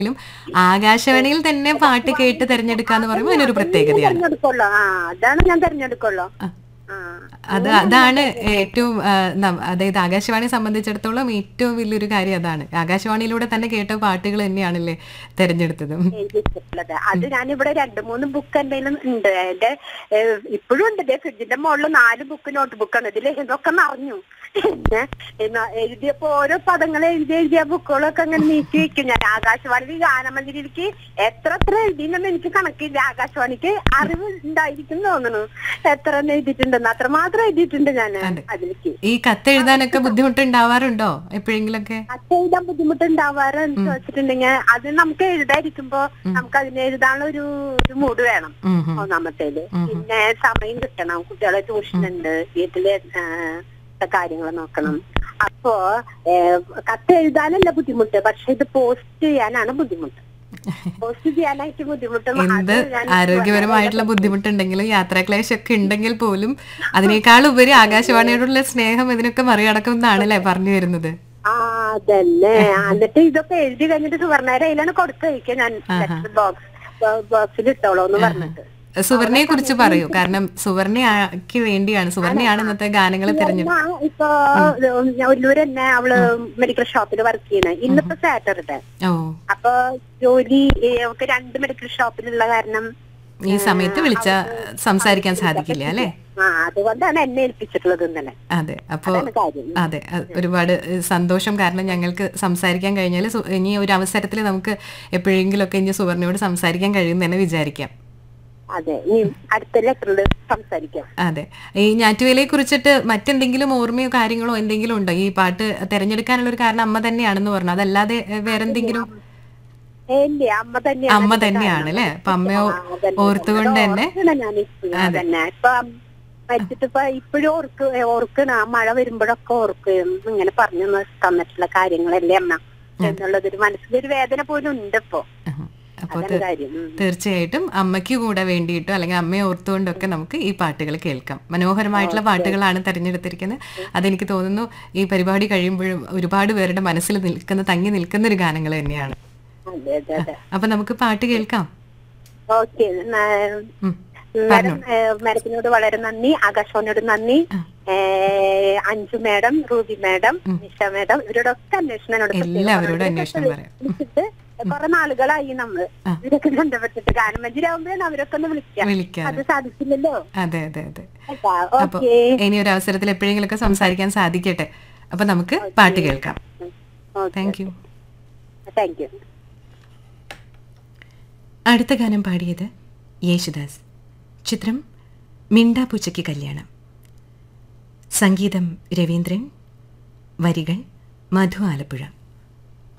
ും ആകാശവാണിയിൽ തന്നെ പാട്ട് കേട്ട് തിരഞ്ഞെടുക്കാന്ന് പറയുമ്പോൾ അതിനൊരു പ്രത്യേകതയാണ് തെരഞ്ഞെടുക്കുള്ളൂ ആ അതാണ് ഞാൻ തെരഞ്ഞെടുക്കുള്ളൂ ആ. ആ അത് അതാണ് ഏറ്റവും ആ, നം- അതായത് ആകാശവാണിയെ സംബന്ധിച്ചിടത്തോളം ഏറ്റവും വലിയൊരു കാര്യം അതാണ് ആകാശവാണിയിലൂടെ തന്നെ കേട്ട പാട്ടുകൾ തന്നെയാണല്ലേ തെരഞ്ഞെടുത്തതും എഴുതിയിട്ടുള്ളത് അത് ഞാനിവിടെ രണ്ട് മൂന്ന് ബുക്ക് എന്തെങ്കിലും ഉണ്ട് എന്റെ ഏഹ്, ഇപ്പോഴും ഉണ്ട് ദേ ഫ്രിഡ്ജിന്റെ മുകളിൽ നാല് ബുക്ക് നോട്ട് ബുക്കാണ് ഇതിൽ ഇതൊക്കെ നിറഞ്ഞു പിന്നെ എന്നാ എഴുതിയപ്പോ ഓരോ പദങ്ങൾ എഴുതി എഴുതിയ ബുക്കുകളൊക്കെ അങ്ങനെ നീക്കി വെക്കും ഞാൻ ആകാശവാണി ഗാനമന്ദിരിക്ക് എത്ര എത്ര എഴുതിയെന്ന് എനിക്ക് കണക്കില്ല ആകാശവാണിക്ക് അറിവ് ഉണ്ടായിരിക്കും തോന്നുന്നു എത്ര എണ്ണം എഴുതിയിട്ടുണ്ടെന്ന് അത്രമാത്രം എഴുതിയിട്ടുണ്ട് ഞാൻ അതെ. അതിലേക്ക് ഈ കത്ത് എഴുതാനൊക്കെ ബുദ്ധിമുട്ടുണ്ടാവാറുണ്ടോ എപ്പോഴെങ്കിലൊക്കെ എഴുതാൻ ബുദ്ധിമുട്ടുണ്ടാവാറെന്ന് ചോദിച്ചിട്ടുണ്ടെങ്കിൽ അത് നമുക്ക് എഴുതാതിരിക്കുമ്പോ നമുക്ക് അതിന് എഴുതാനുള്ള ഒരു ഒരു മൂഡ് വേണം ഉം, ഉം. ഒന്നാമത്തേത് പിന്നെ സമയം കിട്ടണം കുട്ടികളെ ട്യൂഷൻ ഉണ്ട് വീട്ടിലെ കാര്യങ്ങൾ നോക്കണം അപ്പോ ഏഹ്, കത്ത് എഴുതാനല്ല ബുദ്ധിമുട്ട് പക്ഷെ ഇത് പോസ്റ്റ് ചെയ്യാനാണ് ബുദ്ധിമുട്ട് പോസ്റ്റ് ചെയ്യാനായിട്ട് ബുദ്ധിമുട്ട് എന്ത് അത് ഞാൻ ആരോഗ്യപരമായിട്ടുള്ള ബുദ്ധിമുട്ടുണ്ടെങ്കിലും യാത്രാക്ലേശമൊക്കെ ഉണ്ടെങ്കിൽ പോലും അതിനേക്കാൾ ഉപരി ആകാശവാണിയോടുള്ള സ്നേഹം ഇതിനൊക്കെ മറികടക്കും എന്നാണല്ലേ പറഞ്ഞു വരുന്നത് ആ അതന്നെ എന്നിട്ട് ഇതൊക്കെ എഴുതി കഴിഞ്ഞിട്ട് സുവർണയുടെ കയ്യിലാണ് കൊടുത്തയക്കുക ഞാൻ ലെറ്റർ ബോക്സ് ബോക്സിൽ ഇട്ടോളൂ എന്ന് പറഞ്ഞിട്ട് സുവർണയെ കുറിച്ച് പറയൂ കാരണം സുവർണയ്ക്ക് വേണ്ടിയാണ് സുവർണയാണ് ഇന്നത്തെ ഗാനങ്ങൾ തിരഞ്ഞെടുത്തത് ഞാൻ ഇപ്പൊ ഒല്ലൂർ തന്നെ അവള് മെഡിക്കൽ ഷോപ്പിൽ വർക്ക് ചെയ്യണേ ഇന്നിപ്പോ സാറ്റർഡേ ഓ അപ്പൊ ജോലി ഏ, അവൾക്ക് രണ്ട് മെഡിക്കൽ ഷോപ്പിലുള്ള കാരണം ഈ സമയത്ത് വിളിച്ച സംസാരിക്കാൻ സാധിക്കില്ല അല്ലേ ആ അതുകൊണ്ടാണ് എന്നെ ഏൽപ്പിച്ചിട്ടുള്ളത് ഇന്നലെ അതെ അപ്പോ അതാണ് കാര്യം അതെ അത് ഒരുപാട് ഏഹ്, സന്തോഷം കാരണം ഞങ്ങൾക്ക് സംസാരിക്കാൻ കഴിഞ്ഞാൽ ഇനി ഒരു അവസരത്തിൽ നമുക്ക് എപ്പോഴെങ്കിലുമൊക്കെ ഇനി സുവർണയോട് സംസാരിക്കാൻ കഴിയുമെന്ന് തന്നെ വിചാരിക്കാം അതെ ഇനി അടുത്ത ലെറ്ററിൽ സംസാരിക്കാം അതെ ഈ ഞാറ്റുവേലയെ കുറിച്ചിട്ട് മറ്റെന്തെങ്കിലും ഓർമ്മയോ കാര്യങ്ങളോ എന്തെങ്കിലും ഉണ്ടോ ഈ പാട്ട് തിരഞ്ഞെടുക്കാനുള്ള ഒരു കാരണം അമ്മ തന്നെയാണെന്ന് പറഞ്ഞു അതല്ലാതെ ഏഹ്, വേറെന്തെങ്കിലും ഏ, ഇല്ല അമ്മ തന്നെയാണ് അമ്മ ഇതിന്റെ തന്നെയാണ് കാരണം. അല്ലേ അപ്പൊ അമ്മയോ ആ, അതന്നെ. ഓർത്തുകൊണ്ട് അത് തന്നെ ഓർക്കണ ഞാൻ ഇപ്പോഴും അതന്നെ ഇപ്പൊ മരിച്ചിട്ട് ഇപ്പൊ ഇപ്പോഴും ഓർക്ക് ഓർക്കണ ആ മഴ വരുമ്പോഴൊക്കെ ഓർക്കും ഇങ്ങനെ പറഞ്ഞു തന്നിട്ടുള്ള കാര്യങ്ങളല്ലേ അമ്മ എന്നുള്ളതൊരു മനസ്സിലൊരു വേദന പോലും ഉണ്ട് ഇപ്പൊ ഉം. അപ്പൊ അതാണ് കാര്യം ഉം. തീർച്ചയായിട്ടും അമ്മയ്ക്ക് കൂടെ വേണ്ടിയിട്ടോ അല്ലെങ്കിൽ അമ്മയെ ഓർത്തുകൊണ്ടൊക്കെ നമുക്ക് ഈ പാട്ടുകൾ കേൾക്കാം മനോഹരമായിട്ടുള്ള പാട്ടുകളാണ് തിരഞ്ഞെടുത്തിരിക്കുന്നത് അതെനിക്ക് തോന്നുന്നു ഈ പരിപാടി കഴിയുമ്പോഴും ഒരുപാട് പേരുടെ മനസ്സിൽ നിൽക്കുന്ന തങ്ങി നിൽക്കുന്ന ഒരു ഗാനങ്ങൾ തന്നെയാണ് അതെ അതെ അതെ അപ്പൊ നമുക്ക് പാട്ട് കേൾക്കാം ഓക്കെ ഉം. മാഡം മാഡത്തിനോട് വളരെ നന്ദി ആകാശവാണിയോട് നന്ദി ഏ, Anju madam Ruby madam Nisha madam ഇവരോടൊക്കെ അന്വേഷണം എന്നോട് പ്രത്യേകം എല്ലാവരോടും പറഞ്ഞു. അന്വേഷണം പറയാം വിളിച്ചിട്ട് കുറെ നാളുകളായി നമ്മള് ആ. ഇവരൊക്കെ ബന്ധപ്പെട്ടിട്ട് ഗാനമഞ്ജരാകുമ്പോഴാണ് അവരൊക്കെ ഒന്ന് വിളിക്കാം വിളിക്കാം അത് സാധിച്ചില്ലല്ലോ അതെ അതെ അതെ കേട്ടാ അപ്പൊ ഓക്കെ ഇനി ഒരു അവസരത്തിൽ എപ്പോഴെങ്കിലുമൊക്കെ സംസാരിക്കാൻ സാധിക്കട്ടെ അപ്പൊ നമുക്ക് പാട്ട് കേൾക്കാം താങ്ക് യു താങ്ക് യു അടുത്ത ഗാനം പാടിയത് യേശുദാസ് ചിത്രം മിണ്ടാപ്പൂച്ചയ്ക്ക് കല്യാണം സംഗീതം രവീന്ദ്രൻ വരികൾ മധു ആലപ്പുഴ